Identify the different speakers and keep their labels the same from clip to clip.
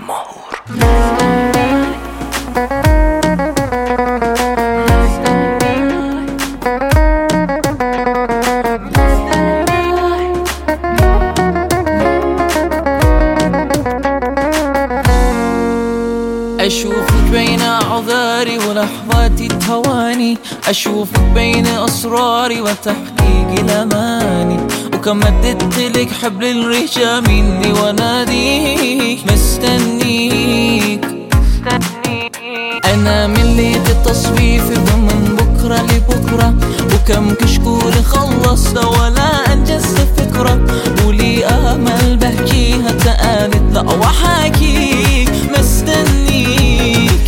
Speaker 1: ماهور
Speaker 2: أشوفك بين أعذاري ولحظات التواني أشوفك بين أسراري وتحقيق الأماني وكم مددت لك حبل الرجا مني وناديك مستنيك أنا من ليت التصويف ومن بكرة لبكرة وكم كشكول خلصت ولا أنجزت فكرة ولي أمل بحكيها تقالت لا وحاكيك مستنيك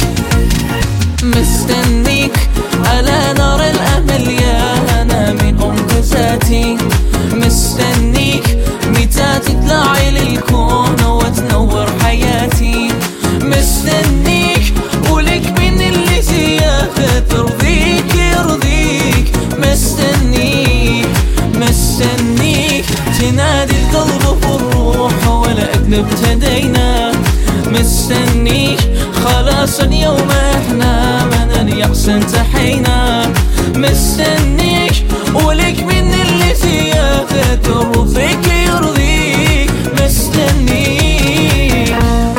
Speaker 2: مستنيك على نار الأمل يا أنا من أم ذاتي مستنيك متى تطلعي للكون وتنور حياتي مستنيك ولك من اللي زيادة ترضيك يرضيك مستنيك مستنيك تنادي القلب والروح ولا أقلب ابتدينا مستنيك خلاص اليوم احنا من اليأس انتحينا مستنيك ولك من اللي زيادة ترضيك يرضيك مستنيك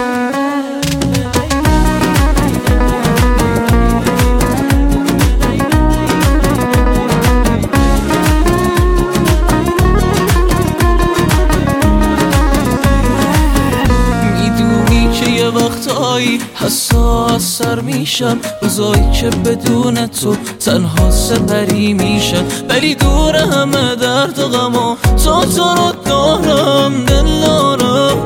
Speaker 2: میدونی که یه وقتایی حساسر میشم روزایی که بدون تو تنها سپری میشم ولی دور همه درد و غم و تو تو رو دارم دلارم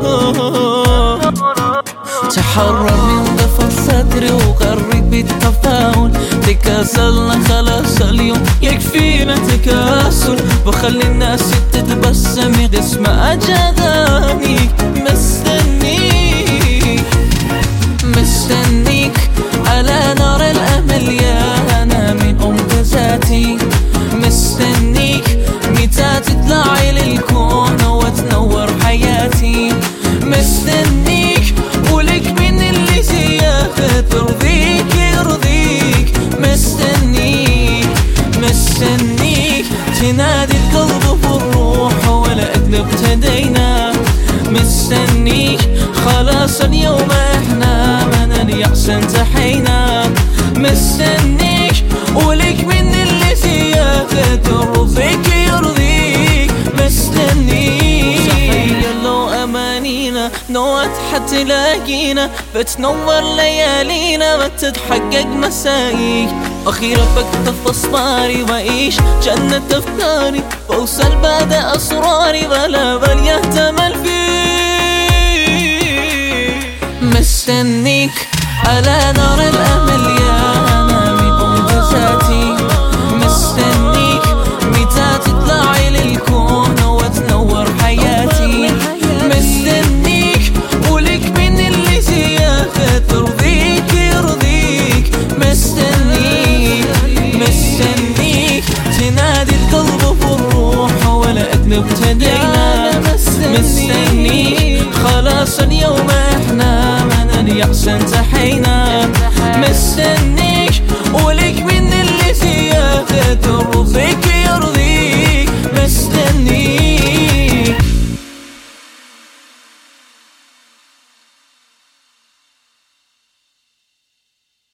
Speaker 2: تحرر من ضفر صدري وقرب بالتفاؤل تكاسلنا خلاص اليوم يكفينا تكاسل بخلي الناس تتبسم قسم أجدانيك مستنيك مستنيك على نار الأمل يا أنا من أم ذاتي مستنيك متى تطلعي للكون وتنور حياتي مستنيك ولك من اللي زيادة ترضيك يرضيك مستنيك مستنيك تنادي القلب والروح ولا قد ابتدينا مستنيك خلاص اليوم احنا من اليأس انتحينا مستنيك ولك من اللي زيادة ترضيك يرضيك مستنيك تخيل لو أمانينا نوعت حتلاقينا بتنور ليالينا وتتحقق مسايك أخيرا بكتف أسطاري وأعيش جنة أفكاري بوصل بعد أسراري ولا بل يهتمل فيك مستنيك على